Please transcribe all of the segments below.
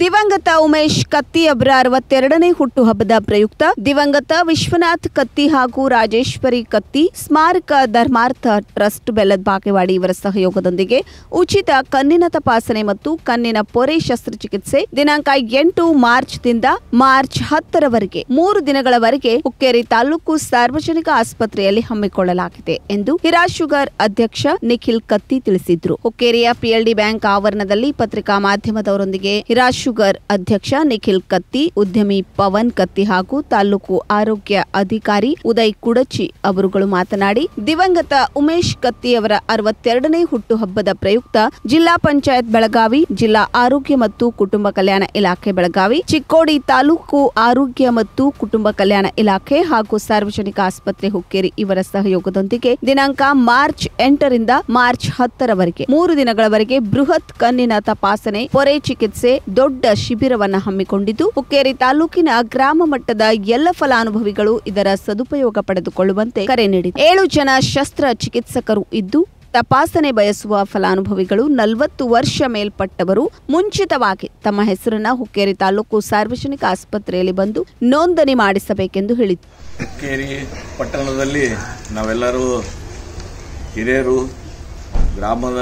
ದಿವಂಗತ ಉಮೇಶ್ ಕತ್ತಿ ಅವರ ಅರವತ್ತೆರಡನೇ ಹುಟ್ಟುಹಬ್ಬದ ಪ್ರಯುಕ್ತ ದಿವಂಗತ ವಿಶ್ವನಾಥ್ ಕತ್ತಿ ಹಾಗೂ ರಾಜೇಶ್ವರಿ ಕತ್ತಿ ಸ್ಮಾರಕ ಧರ್ಮಾರ್ಥ ಟ್ರಸ್ಟ್ ಬೆಲ್ಲದ ಬಾಗೇವಾಡಿ ಇವರ ಸಹಯೋಗದೊಂದಿಗೆ ಉಚಿತ ಕಣ್ಣಿನ ತಪಾಸಣೆ ಮತ್ತು ಕಣ್ಣಿನ ಪೊರೆ ಶಸ್ತ್ರಚಿಕಿತ್ಸೆ ದಿನಾಂಕ ಎಂಟು ಮಾರ್ಚ್ದಿಂದ ಮಾರ್ಚ್ ಹತ್ತರವರೆಗೆ ಮೂರು ದಿನಗಳವರೆಗೆ ಹುಕ್ಕೇರಿ ತಾಲೂಕು ಸಾರ್ವಜನಿಕ ಆಸ್ಪತ್ರೆಯಲ್ಲಿ ಹಮ್ಮಿಕೊಳ್ಳಲಾಗಿದೆ ಎಂದು ಹಿರಾ ಶುಗರ್ ಅಧ್ಯಕ್ಷ ನಿಖಿಲ್ ಕತ್ತಿ ತಿಳಿಸಿದ್ರು ಹುಕ್ಕೇರಿಯ ಪಿಎಲ್ಡಿ ಬ್ಯಾಂಕ್ ಆವರಣದಲ್ಲಿ ಪತ್ರಿಕಾ ಮಾಧ್ಯಮದವರೊಂದಿಗೆ ಹಿರಾ ಶುಗರ್ ಅಧ್ಯಕ್ಷ ನಿಖಿಲ್ ಕತ್ತಿ ಉದ್ಯಮಿ ಪವನ್ ಕತ್ತಿ ಹಾಗೂ ತಾಲೂಕು ಆರೋಗ್ಯ ಅಧಿಕಾರಿ ಉದಯ್ ಕುಡಚಿ ಅವರುಗಳು ಮಾತನಾಡಿ ದಿವಂಗತ ಉಮೇಶ್ ಕತ್ತಿ ಅವರ ಅರವತ್ತೆರಡನೇ ಹುಟ್ಟುಹಬ್ಬದ ಪ್ರಯುಕ್ತ ಜಿಲ್ಲಾ ಪಂಚಾಯತ್ ಬೆಳಗಾವಿ ಜಿಲ್ಲಾ ಆರೋಗ್ಯ ಮತ್ತು ಕುಟುಂಬ ಕಲ್ಯಾಣ ಇಲಾಖೆ ಬೆಳಗಾವಿ ಚಿಕ್ಕೋಡಿ ತಾಲೂಕು ಆರೋಗ್ಯ ಮತ್ತು ಕುಟುಂಬ ಕಲ್ಯಾಣ ಇಲಾಖೆ ಹಾಗೂ ಸಾರ್ವಜನಿಕ ಆಸ್ಪತ್ರೆ ಹುಕ್ಕೇರಿ ಇವರ ಸಹಯೋಗದೊಂದಿಗೆ ದಿನಾಂಕ ಮಾರ್ಚ್ ಎಂಟರಿಂದ ಮಾರ್ಚ್ ಹತ್ತರವರೆಗೆ ಮೂರು ದಿನಗಳವರೆಗೆ ಬೃಹತ್ ಕಣ್ಣಿನ ತಪಾಸಣೆ ಪೊರೆ ಚಿಕಿತ್ಸೆ ದೊಡ್ಡ ಶಿಬಿರವನ್ನ ಹಮ್ಮಿಕೊಂಡಿದ್ದು ಹುಕ್ಕೇರಿ ತಾಲೂಕಿನ ಗ್ರಾಮ ಮಟ್ಟದ ಎಲ್ಲ ಫಲಾನುಭವಿಗಳು ಇದರ ಸದುಪಯೋಗ ಪಡೆದುಕೊಳ್ಳುವಂತೆ ಕರೆ ನೀಡಿದೆ ಏಳು ಜನ ಶಸ್ತ್ರ ಚಿಕಿತ್ಸಕರು ಇದ್ದು ತಪಾಸಣೆ ಬಯಸುವ ಫಲಾನುಭವಿಗಳು ನಲವತ್ತು ವರ್ಷ ಮೇಲ್ಪಟ್ಟವರು ಮುಂಚಿತವಾಗಿ ತಮ್ಮ ಹೆಸರನ್ನ ಹುಕ್ಕೇರಿ ತಾಲೂಕು ಸಾರ್ವಜನಿಕ ಆಸ್ಪತ್ರೆಯಲ್ಲಿ ಬಂದು ನೋಂದಣಿ ಮಾಡಿಸಬೇಕೆಂದು ಹೇಳಿದರು ಹುಕ್ಕೇರಿ ಪಟ್ಟಣದಲ್ಲಿ ನಾವೆಲ್ಲರೂ ಹಿರಿಯರು ಗ್ರಾಮದ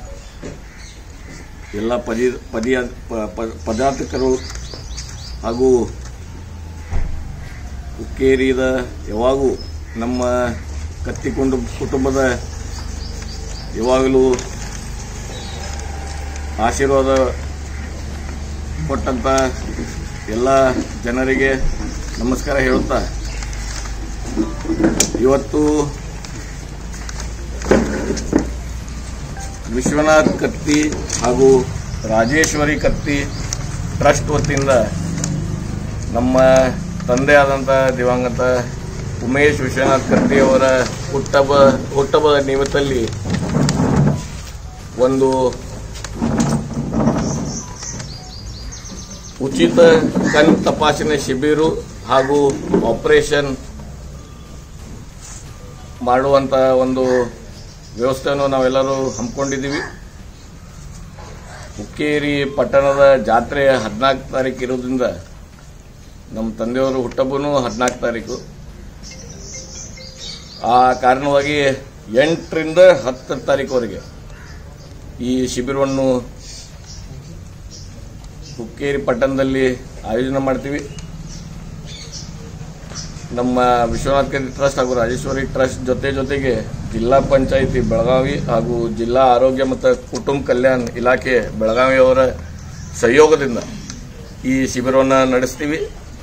ಎಲ್ಲ ಪದಿ ಪದಿಯ ಪ- ಪ- ಪದಾರ್ಥಕರು ಹಾಗೂ ಹುಕ್ಕೇರಿದ ಯಾವಾಗೂ ನಮ್ಮ ಕತ್ತಿಕೊಂಡು ಕುಟುಂಬದ ಯಾವಾಗಲೂ ಆಶೀರ್ವಾದ ಕೊಟ್ಟಂತ ಎಲ್ಲ ಜನರಿಗೆ ನಮಸ್ಕಾರ ಹೇಳುತ್ತಾ ಇವತ್ತು ವಿಶ್ವನಾಥ್ ಕತ್ತಿ ಹಾಗೂ ರಾಜೇಶ್ವರಿ ಕತ್ತಿ ಟ್ರಸ್ಟ್ ವತಿಯಿಂದ ನಮ್ಮ ತಂದೆ ಆದಂಥ ದಿವಂಗತ ಉಮೇಶ್ ವಿಶ್ವನಾಥ್ ಕತ್ತಿ ಅವರ ಹುಟ್ಟಬ್ಬ ಹುಟ್ಟಬ್ಬದ ನಿಮಿತ್ತಲ್ಲಿ ಒಂದು ಉಚಿತ ಕಣ್ ತಪಾಸಣೆ ಶಿಬಿರು ಹಾಗೂ ಆಪರೇಷನ್ ಮಾಡುವಂತ ಒಂದು ವ್ಯವಸ್ಥೆಯನ್ನು ನಾವೆಲ್ಲರೂ ಹಮ್ಮಿಕೊಂಡಿದ್ದೀವಿ ಹುಕ್ಕೇರಿ ಪಟ್ಟಣದ ಜಾತ್ರೆ ಹದಿನಾಲ್ಕು ತಾರೀಕು ಇರೋದ್ರಿಂದ ನಮ್ಮ ತಂದೆಯವರು ಹುಟ್ಟಬ್ಬನೂ ಹದಿನಾಲ್ಕು ತಾರೀಕು ಆ ಕಾರಣವಾಗಿ ಎಂಟರಿಂದ ಹತ್ತು ತಾರೀಕುವರೆಗೆ ಈ ಶಿಬಿರವನ್ನು ಹುಕ್ಕೇರಿ ಪಟ್ಟಣದಲ್ಲಿ ಆಯೋಜನೆ ಮಾಡ್ತೀವಿ ನಮ್ಮ ವಿಶ್ವನಾಥ್ ಕತ್ತಿ ಟ್ರಸ್ಟ್ ಹಾಗೂ ರಾಜೇಶ್ವರಿ ಟ್ರಸ್ಟ್ ಜೊತೆ ಜೊತೆಗೆ ಜಿಲ್ಲಾ ಪಂಚಾಯಿತಿ ಬೆಳಗಾವಿ ಹಾಗೂ ಜಿಲ್ಲಾ ಆರೋಗ್ಯ ಮತ್ತು ಕುಟುಂಬ ಕಲ್ಯಾಣ ಇಲಾಖೆ ಬೆಳಗಾವಿಯವರ ಸಹಯೋಗದಿಂದ ಈ ಶಿಬಿರವನ್ನು ನಡೆಸ್ತೀವಿ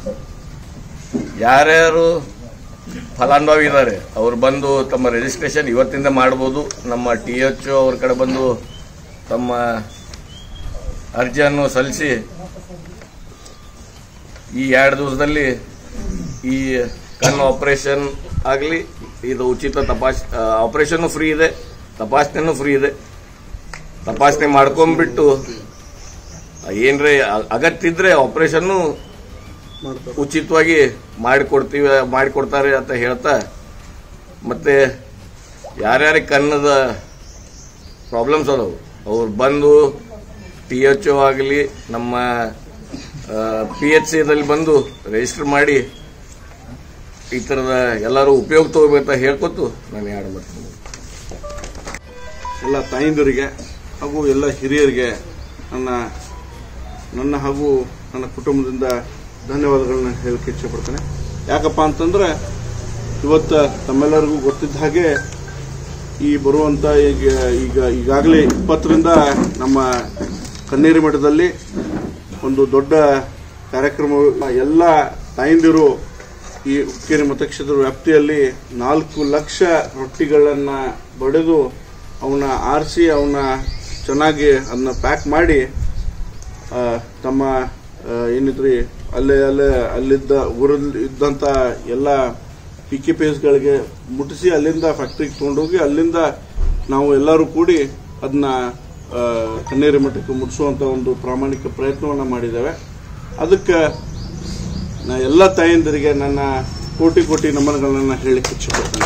ಯಾರ್ಯಾರು ಫಲಾನುಭವಿ ಇದ್ದಾರೆ ಅವ್ರು ಬಂದು ತಮ್ಮ ರಿಜಿಸ್ಟ್ರೇಷನ್ ಇವತ್ತಿಂದ ಮಾಡ್ಬೋದು ನಮ್ಮ ಟಿ ಎಚ್ ಅವ್ರ ಕಡೆ ಬಂದು ತಮ್ಮ ಅರ್ಜಿಯನ್ನು ಸಲ್ಲಿಸಿ ಈ ಎರಡು ದಿವಸದಲ್ಲಿ ಈ ಕಣ್ಣು ಆಪರೇಷನ್ ಆಗಲಿ ಇದು ಉಚಿತ ತಪಾಸ್ ಆಪರೇಷನ್ ಫ್ರೀ ಇದೆ ತಪಾಸಣೆನೂ ಫ್ರೀ ಇದೆ ತಪಾಸಣೆ ಮಾಡ್ಕೊಂಡ್ಬಿಟ್ಟು ಏನ್ರೆ ಅ- ಅಗತ್ಯ ಇದ್ರೆ ಆಪರೇಷನ್ನು ಉಚಿತವಾಗಿ ಮಾಡಿಕೊಡ್ತೀವಿ ಮಾಡಿಕೊಡ್ತಾರೆ ಅಂತ ಹೇಳ್ತಾ ಮತ್ತೆ ಯಾರ್ಯಾರಿಗೆ ಕಣ್ಣದ ಪ್ರಾಬ್ಲಮ್ಸ್ ಅದಾವು ಅವ್ರು ಬಂದು ಟಿ ಎಚ್ ಒ ಆಗಲಿ ನಮ್ಮ ಪಿ ಎಚ್ ಸಿದಲ್ಲಿ ಬಂದು ರಿಜಿಸ್ಟರ್ ಮಾಡಿ ಈ ಥರದ ಎಲ್ಲರೂ ಉಪಯೋಗ ತಗೋಬೇಕಂತ ಹೇಳ್ಕೊತು ನಾನು ಯಾರು ಬರ್ತೀನಿ ಎಲ್ಲ ತಾಯಂದಿರಿಗೆ ಹಾಗೂ ಎಲ್ಲ ಹಿರಿಯರಿಗೆ ನನ್ನ ನನ್ನ ಹಾಗೂ ನನ್ನ ಕುಟುಂಬದಿಂದ ಧನ್ಯವಾದಗಳನ್ನ ಹೇಳಕ್ಕೆ ಇಚ್ಛೆಪಡ್ತೇನೆ ಯಾಕಪ್ಪ ಅಂತಂದ್ರೆ ಇವತ್ತು ತಮ್ಮೆಲ್ಲರಿಗೂ ಗೊತ್ತಿದ್ದ ಹಾಗೆ ಈ ಬರುವಂತ ಈಗ ಈಗ ಈಗಾಗಲೇ ಇಪ್ಪತ್ತರಿಂದ ನಮ್ಮ ಕನ್ನೇರಿ ಮಠದಲ್ಲಿ ಒಂದು ದೊಡ್ಡ ಕಾರ್ಯಕ್ರಮ ಎಲ್ಲ ತಾಯಂದಿರು ಈ ಹುಕ್ಕೇರಿ ಮತಕ್ಷೇತ್ರ ವ್ಯಾಪ್ತಿಯಲ್ಲಿ ನಾಲ್ಕು ಲಕ್ಷ ರೊಟ್ಟಿಗಳನ್ನ ಬಡಿದು ಅವನ್ನ ಆರಿಸಿ ಅವನ್ನ ಚೆನ್ನಾಗಿ ಅದನ್ನ ಪ್ಯಾಕ್ ಮಾಡಿ ಆ, ತಮ್ಮ ಆ, ಏನಿದ್ರಿ ಅಲ್ಲೇ ಅಲ್ಲೇ ಅಲ್ಲಿದ್ದ ಊರಲ್ಲಿ ಇದ್ದಂತ ಎಲ್ಲ ಪಿ ಕೆ ಪಿ ಎಸ್ಗಳಿಗೆ ಮುಟ್ಟಿಸಿ ಅಲ್ಲಿಂದ ಫ್ಯಾಕ್ಟ್ರಿಗೆ ತಗೊಂಡೋಗಿ ಅಲ್ಲಿಂದ ನಾವು ಎಲ್ಲರೂ ಕೂಡಿ ಅದನ್ನ ಆ, ಕನ್ನೇರಿ ಮಠಕ್ಕೆ ಮುಟ್ಟಿಸುವಂತ ಒಂದು ಪ್ರಾಮಾಣಿಕ ಪ್ರಯತ್ನವನ್ನ ಮಾಡಿದ್ದೇವೆ ಅದಕ್ಕೆ ನಾ ಎಲ್ಲ ತಾಯಂದಿರಿಗೆ ನನ್ನ ಕೋಟಿ ಕೋಟಿ ನಮನಗಳನ್ನ ಹೇಳಲಿಕ್ಕೆ ಇಚ್ಛೆಪಡ್ತೇನೆ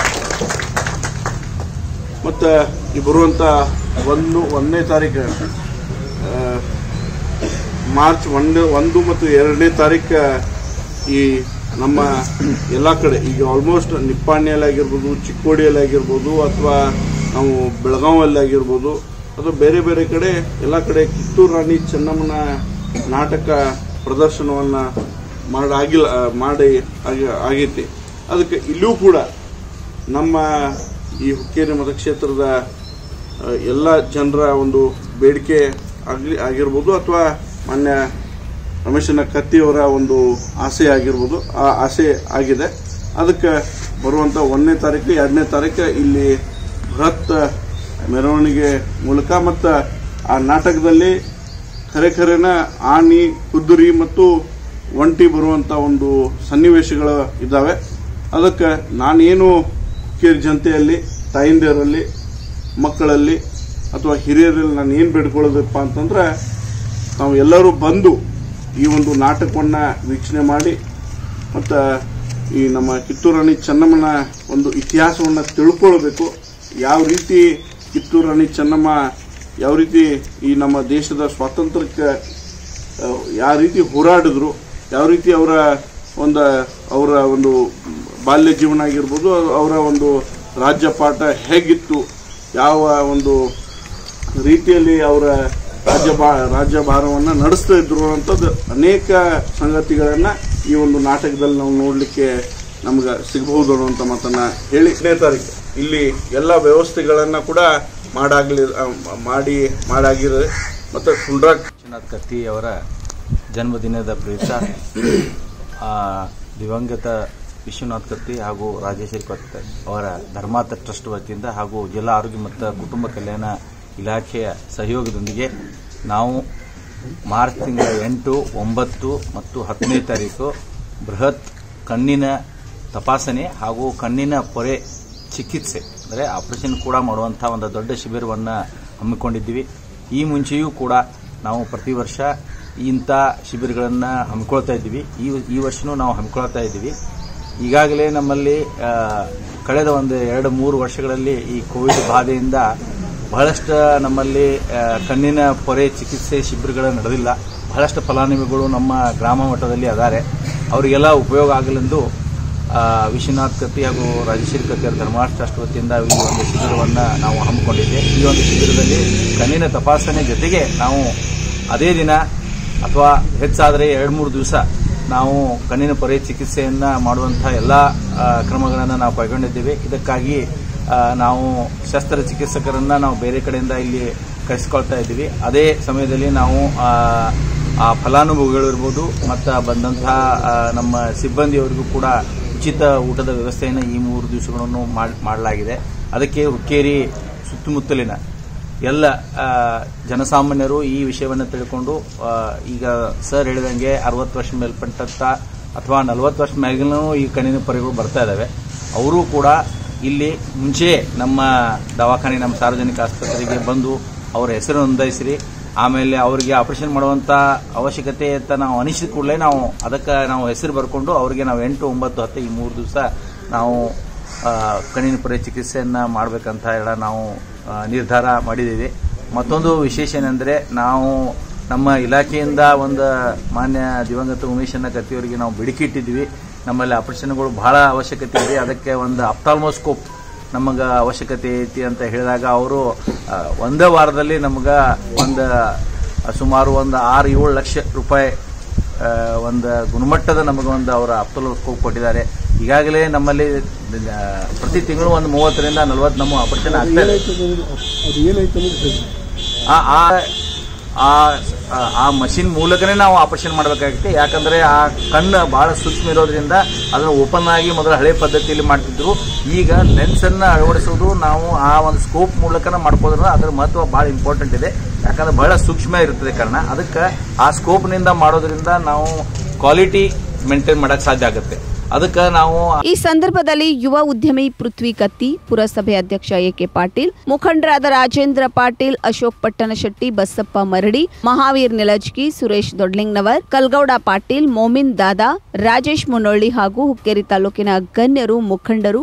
ಮತ್ತು ಈ ಬರುವಂಥ ಒಂದು ಒಂದನೇ ತಾರೀಕು ಆ, ಮಾರ್ಚ್ ಒಂದು ಒಂದು ಮತ್ತು ಎರಡನೇ ತಾರೀಕು ಈ ನಮ್ಮ ಎಲ್ಲ ಕಡೆ ಈಗ ಆಲ್ಮೋಸ್ಟ್ ನಿಪ್ಪಾಣಿಯಲ್ಲಿ ಆಗಿರ್ಬೋದು ಚಿಕ್ಕೋಡಿಯಲ್ಲಿ ಆಗಿರ್ಬೋದು ಅಥವಾ ನಾವು ಬೆಳಗಾವಿಯಲ್ಲಿ ಆಗಿರ್ಬೋದು ಅಥವಾ ಬೇರೆ ಬೇರೆ ಕಡೆ ಎಲ್ಲ ಕಡೆ ಕಿತ್ತೂರು ರಾಣಿ ಚೆನ್ನಮ್ಮನ ನಾಟಕ ಪ್ರದರ್ಶನವನ್ನು ಮಾಡಾಗಿಲ್ಲ ಮಾಡಿ ಆಗಿ- ಆಗೈತಿ ಅದಕ್ಕೆ ಇಲ್ಲೂ ಕೂಡ ನಮ್ಮ ಈ ಹುಕ್ಕೇರಿ ಮತಕ್ಷೇತ್ರದ ಆ, ಎಲ್ಲ ಜನರ ಒಂದು ಬೇಡಿಕೆ ಆಗಲಿ ಆಗಿರ್ಬೋದು ಅಥವಾ ಮಾನ್ಯ ರಮೇಶನ ಕತ್ತಿಯವರ ಒಂದು ಆಸೆ ಆಗಿರ್ಬೋದು ಆ ಆಸೆ ಆಗಿದೆ ಅದಕ್ಕೆ ಬರುವಂಥ ಒಂದನೇ ತಾರೀಕು ಎರಡನೇ ತಾರೀಕು ಇಲ್ಲಿ ಬೃಹತ್ ಮೆರವಣಿಗೆ ಮೂಲಕ ಮತ್ತು ಆ ನಾಟಕದಲ್ಲಿ ಖರೆ ಖರೆನ ಆನಿ ಕುದುರಿ ಮತ್ತು ಒಂಟಿ ಬರುವಂಥ ಒಂದು ಸನ್ನಿವೇಶಗಳು ಇದ್ದಾವೆ ಅದಕ್ಕೆ ನಾನೇನು ಹುಕ್ಕೇರಿ ಜನತೆಯಲ್ಲಿ ತಾಯಿಂದಿಯರಲ್ಲಿ ಮಕ್ಕಳಲ್ಲಿ ಅಥವಾ ಹಿರಿಯರಲ್ಲಿ ನಾನು ಏನು ಬೇಡ್ಕೊಳ್ಳೋದಪ್ಪ ಅಂತಂದ್ರೆ ನಾವು ಎಲ್ಲರೂ ಬಂದು ಈ ಒಂದು ನಾಟಕವನ್ನು ವೀಕ್ಷಣೆ ಮಾಡಿ ಮತ್ತು ಈ ನಮ್ಮ ಕಿತ್ತೂರು ರಾಣಿ ಚೆನ್ನಮ್ಮನ ಒಂದು ಇತಿಹಾಸವನ್ನು ತಿಳ್ಕೊಳ್ಬೇಕು ಯಾವ ರೀತಿ ಕಿತ್ತೂರು ರಾಣಿ ಚೆನ್ನಮ್ಮ ಯಾವ ರೀತಿ ಈ ನಮ್ಮ ದೇಶದ ಸ್ವಾತಂತ್ರ್ಯಕ್ಕೆ ಆ, ಯಾವ ರೀತಿ ಹೋರಾಡಿದ್ರು ಯಾವ ರೀತಿ ಅವರ ಒಂದು ಅವರ ಒಂದು ಬಾಲ್ಯ ಜೀವನ ಆಗಿರ್ಬೋದು ಅವರ ಒಂದು ರಾಜ್ಯಪಾಠ ಹೇಗಿತ್ತು ಯಾವ ಒಂದು ರೀತಿಯಲ್ಲಿ ಅವರ ರಾಜ್ಯಭಾ ರಾಜ್ಯಭಾರವನ್ನು ನಡೆಸ್ತಾ ಇದ್ರು ಅನ್ನೋಂಥದ್ದು ಅನೇಕ ಸಂಗತಿಗಳನ್ನು ಈ ಒಂದು ನಾಟಕದಲ್ಲಿ ನಾವು ನೋಡಲಿಕ್ಕೆ ನಮ್ಗೆ ಸಿಗಬಹುದು ಅನ್ನುವಂಥ ಮಾತನ್ನ ಹೇಳಿ ಎರಡನೇ ತಾರೀಕು ಇಲ್ಲಿ ಎಲ್ಲ ವ್ಯವಸ್ಥೆಗಳನ್ನು ಕೂಡ ಮಾಡಾಗ್ಲಿ ಆ, ಮಾಡಿ ಮಾಡಾಗಿರೋದು ಮತ್ತು ಕುಂಡ್ರಾಕ್ ವಿಶ್ವನಾಥ್ ಕತ್ತಿ ಅವರ ಜನ್ಮದಿನದ ಪ್ರಯುಕ್ತ ಆ, ದಿವಂಗತ ವಿಶ್ವನಾಥ್ ಕತ್ತಿ ಹಾಗೂ ರಾಜೇಶ್ವರಿ ಕತ್ತಿ ಅವರ ಧರ್ಮಾರ್ಥ ಟ್ರಸ್ಟ್ ವತಿಯಿಂದ ಹಾಗೂ ಜಿಲ್ಲಾ ಆರೋಗ್ಯ ಮತ್ತು ಕುಟುಂಬ ಕಲ್ಯಾಣ ಇಲಾಖೆಯ ಸಹಯೋಗದೊಂದಿಗೆ ನಾವು ಮಾರ್ಚ್ ತಿಂಗಳ ಎಂಟು ಒಂಬತ್ತು ಮತ್ತು ಹತ್ತನೇ ತಾರೀಕು ಬೃಹತ್ ಕಣ್ಣಿನ ತಪಾಸಣೆ ಹಾಗೂ ಕಣ್ಣಿನ ಪೊರೆ ಚಿಕಿತ್ಸೆ ಅಂದರೆ ಆಪರೇಷನ್ ಕೂಡ ಮಾಡುವಂಥ ಒಂದು ದೊಡ್ಡ ಶಿಬಿರವನ್ನು ಹಮ್ಮಿಕೊಂಡಿದ್ದೀವಿ ಈ ಮುಂಚೆಯೂ ಕೂಡ ನಾವು ಪ್ರತಿ ವರ್ಷ ಇಂಥ ಶಿಬಿರಗಳನ್ನು ಹಮ್ಮಿಕೊಳ್ತಾ ಇದ್ದೀವಿ ಈ ಈ ವರ್ಷನೂ ನಾವು ಹಮ್ಮಿಕೊಳ್ತಾ ಇದ್ದೀವಿ ಈಗಾಗಲೇ ನಮ್ಮಲ್ಲಿ ಆ, ಕಳೆದ ಒಂದು ಎರಡು ಮೂರು ವರ್ಷಗಳಲ್ಲಿ ಈ ಕೋವಿಡ್ ಬಾಧೆಯಿಂದ ಬಹಳಷ್ಟು ನಮ್ಮಲ್ಲಿ ಆ, ಕಣ್ಣಿನ ಪೊರೆ ಚಿಕಿತ್ಸೆ ಶಿಬಿರಗಳು ನಡೆದಿಲ್ಲ ಬಹಳಷ್ಟು ಫಲಾನುಭವಿಗಳು ನಮ್ಮ ಗ್ರಾಮ ಮಟ್ಟದಲ್ಲಿ ಅದಾರೆ ಅವರಿಗೆಲ್ಲ ಉಪಯೋಗ ಆಗಲೆಂದು ಆ, ವಿಶ್ವನಾಥ್ ಕತ್ತಿ ಹಾಗೂ ರಾಜೇಶ್ವರಿ ಕತ್ತಿ ಅವರ ಧರ್ಮಾರ್ಥ ಟ್ರಸ್ಟ್ ವತಿಯಿಂದ ಈ ಒಂದು ಶಿಬಿರವನ್ನು ನಾವು ಹಮ್ಮಿಕೊಂಡಿದ್ದೆ ಈ ಒಂದು ಶಿಬಿರದಲ್ಲಿ ಕಣ್ಣಿನ ತಪಾಸಣೆ ಜೊತೆಗೆ ನಾವು ಅದೇ ದಿನ ಅಥವಾ ಹೆಚ್ಚಾದರೆ ಎರಡು ಮೂರು ದಿವಸ ನಾವು ಕಣ್ಣಿನ ಪೊರೆ ಚಿಕಿತ್ಸೆಯನ್ನು ಮಾಡುವಂಥ ಎಲ್ಲ ಕ್ರಮಗಳನ್ನು ನಾವು ಕೈಗೊಂಡಿದ್ದೇವೆ ಇದಕ್ಕಾಗಿ ಆ, ನಾವು ಶಸ್ತ್ರಚಿಕಿತ್ಸಕರನ್ನು ನಾವು ಬೇರೆ ಕಡೆಯಿಂದ ಇಲ್ಲಿ ಕರೆಸಿಕೊಳ್ತಾ ಇದ್ದೀವಿ ಅದೇ ಸಮಯದಲ್ಲಿ ನಾವು ಆ, ಆ ಫಲಾನುಭವಿಗಳು ಇರ್ಬೋದು ಮತ್ತು ಬಂದಂತಹ ಆ, ನಮ್ಮ ಸಿಬ್ಬಂದಿಯವರಿಗೂ ಕೂಡ ಉಚಿತ ಊಟದ ವ್ಯವಸ್ಥೆಯನ್ನು ಈ ಮೂರು ದಿವಸಗಳನ್ನು ಮಾಡ್- ಮಾಡಲಾಗಿದೆ ಅದಕ್ಕೆ ಹುಕ್ಕೇರಿ ಸುತ್ತಮುತ್ತಲಿನ ಎಲ್ಲ ಆ, ಜನಸಾಮಾನ್ಯರು ಈ ವಿಷಯವನ್ನು ತಿಳ್ಕೊಂಡು ಆ, ಈಗ ಸರ್ ಹೇಳಿದಂಗೆ ಅರವತ್ತು ವರ್ಷ ಮೇಲ್ಪಟ್ಟಂತ ಅಥವಾ ನಲವತ್ತು ವರ್ಷ ಮ್ಯಾಗಿನೂ ಈ ಕಣ್ಣಿನ ಪೊರೆಗಳು ಬರ್ತಾ ಇದ್ದಾವೆ ಅವರು ಕೂಡ ಇಲ್ಲಿ ಮುಂಚೆ ನಮ್ಮ ದವಾಖಾನೆ ನಮ್ಮ ಸಾರ್ವಜನಿಕ ಆಸ್ಪತ್ರೆಗೆ ಬಂದು ಅವರ ಹೆಸರು ನೋಂದಾಯಿಸಿರಿ ಆಮೇಲೆ ಅವರಿಗೆ ಆಪರೇಷನ್ ಮಾಡುವಂತ ಅವಶ್ಯಕತೆ ಅಂತ ನಾವು ಅನಿಸಿದ ಕೂಡಲೇ ನಾವು ಅದಕ್ಕೆ ನಾವು ಹೆಸರು ಬರ್ಕೊಂಡು ಅವರಿಗೆ ನಾವು ಎಂಟು ಒಂಬತ್ತು ಹತ್ತು ಈ ಮೂರು ದಿವಸ ನಾವು ಆ, ಕಣ್ಣಿನ ಪೊರೆ ಚಿಕಿತ್ಸೆಯನ್ನು ಮಾಡಬೇಕಂತ ಎಲ್ಲ ನಾವು ಆ, ನಿರ್ಧಾರ ಮಾಡಿದ್ದೀವಿ ಮತ್ತೊಂದು ವಿಶೇಷ ಏನೆಂದರೆ ನಾವು ನಮ್ಮ ಇಲಾಖೆಯಿಂದ ಒಂದು ಮಾನ್ಯ ದಿವಂಗತ ಉಮೇಶನ್ನ ಕತ್ತಿಯವರಿಗೆ ನಾವು ಬೇಡಿಕೆ ಇಟ್ಟಿದ್ವಿ ನಮ್ಮಲ್ಲಿ ಆಪರೇಷನ್ಗಳು ಬಹಳ ಅವಶ್ಯಕತೆ ಇದೆ ಅದಕ್ಕೆ ಒಂದು ಅಪ್ಟಾಲ್ಮೋಸ್ಕೋಪ್ ನಮಗೆ ಅವಶ್ಯಕತೆ ಐತಿ ಅಂತ ಹೇಳಿದಾಗ ಅವರು ಆ, ಒಂದೇ ವಾರದಲ್ಲಿ ನಮ್ಗೆ ಒಂದು ಸುಮಾರು ಒಂದು ಆರು ಏಳು ಲಕ್ಷ ರೂಪಾಯಿ ಆ, ಒಂದು ಗುಣಮಟ್ಟದ ನಮಗೆ ಒಂದು ಅವರ ಅಪ್ತಲೋಸ್ಕೋಪ್ ಕೊಟ್ಟಿದ್ದಾರೆ ಈಗಾಗಲೇ ನಮ್ಮಲ್ಲಿ ಆ, ಪ್ರತಿ ತಿಂಗಳು ಒಂದು ಮೂವತ್ತರಿಂದ ನಲವತ್ತು ನಮ್ಮ ಆಪರೇಷನ್ ಆಗ್ತಾ ಇದೆ ಅದು ಏನಾಯ್ತು ಅನ್ನೋದು ಹೇಳಿ ಆ ಆ- ಆ ಆ ಮಷಿನ್ ಮೂಲಕನೇ ನಾವು ಆಪರೇಷನ್ ಮಾಡಬೇಕಾಗುತ್ತೆ ಯಾಕಂದ್ರೆ ಆ ಕಣ್ಣು ಬಹಳ ಸೂಕ್ಷ್ಮ ಇರೋದ್ರಿಂದ ಅದನ್ನು ಓಪನ್ ಆಗಿ ಮೊದಲು ಹಳೆ ಪದ್ಧತಿಯಲ್ಲಿ ಮಾಡ್ತಿದ್ರು ಈಗ ಲೆನ್ಸ್ ಅನ್ನ ಅಳವಡಿಸೋದು ನಾವು ಆ ಒಂದು ಸ್ಕೋಪ್ ಮೂಲಕನೇ ಮಾಡ್ಕೋದ್ರಿಂದ ಅದರ ಮಹತ್ವ ಬಹಳ ಇಂಪಾರ್ಟೆಂಟ್ ಇದೆ ಯಾಕಂದ್ರೆ ಬಹಳ ಸೂಕ್ಷ್ಮ ಇರ್ತದೆ ಕಾರಣ ಅದಕ್ಕೆ ಆ ಸ್ಕೋಪ್ನಿಂದ ಮಾಡೋದ್ರಿಂದ ನಾವು ಕ್ವಾಲಿಟಿ ಮೇಂಟೈನ್ ಮಾಡಕ್ ಸಾಧ್ಯ ಆಗುತ್ತೆ ಅದಕ್ಕೆ ನಾವು ಈ ಸಂದರ್ಭದಲ್ಲಿ ಯುವ ಉದ್ಯಮಿ ಪೃಥ್ವಿ ಕತ್ತಿ ಪುರಸಭೆ ಅಧ್ಯಕ್ಷ ಎಕೆ ಪಾಟೀಲ್ ಮುಖಂಡರಾದ ರಾಜೇಂದ್ರ ಪಾಟೀಲ್ ಅಶೋಕ್ ಪಟ್ಟಣಶೆಟ್ಟಿ ಬಸಪ್ಪ ಮರಡಿ ಮಹಾವೀರ್ ನಿಲಜ್ಗಿ ಸುರೇಶ್ ದೊಡ್ಲಿಂಗ್ನವರ್ ಕಲ್ಗೌಡ ಪಾಟೀಲ್ ಮೋಮಿನ್ ದಾದಾ ರಾಜೇಶ್ ಮುನೊಳ್ಳಿ ಹಾಗೂ ಹುಕ್ಕೇರಿ ತಾಲೂಕಿನ ಗಣ್ಯರು ಮುಖಂಡರು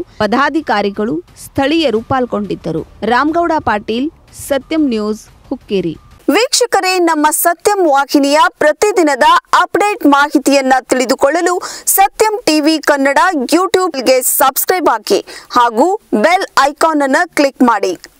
ಪದಾಧಿಕಾರಿಗಳು ಸ್ಥಳೀಯರು ಪಾಲ್ಗೊಂಡಿದ್ದರು ರಾಮಗೌಡ ಪಾಟೀಲ್ ಸತ್ಯಂ ನ್ಯೂಸ್ ಹುಕ್ಕೇರಿ ವೀಕ್ಷಕರೇ ನಮ್ಮ ಸತ್ಯಂ ವಾಹಿನಿಯ ಪ್ರತಿದಿನದ ಅಪ್ಡೇಟ್ ಮಾಹಿತಿಯನ್ನ ತಿಳಿದುಕೊಳ್ಳಲು ಸತ್ಯಂ ಟಿವಿ ಕನ್ನಡ ಯೂಟ್ಯೂಬ್ಗೆ ಸಬ್ಸ್ಕ್ರೈಬ್ ಹಾಕಿ ಹಾಗೂ ಬೆಲ್ ಐಕಾನ್ ಅನ್ನು ಕ್ಲಿಕ್ ಮಾಡಿ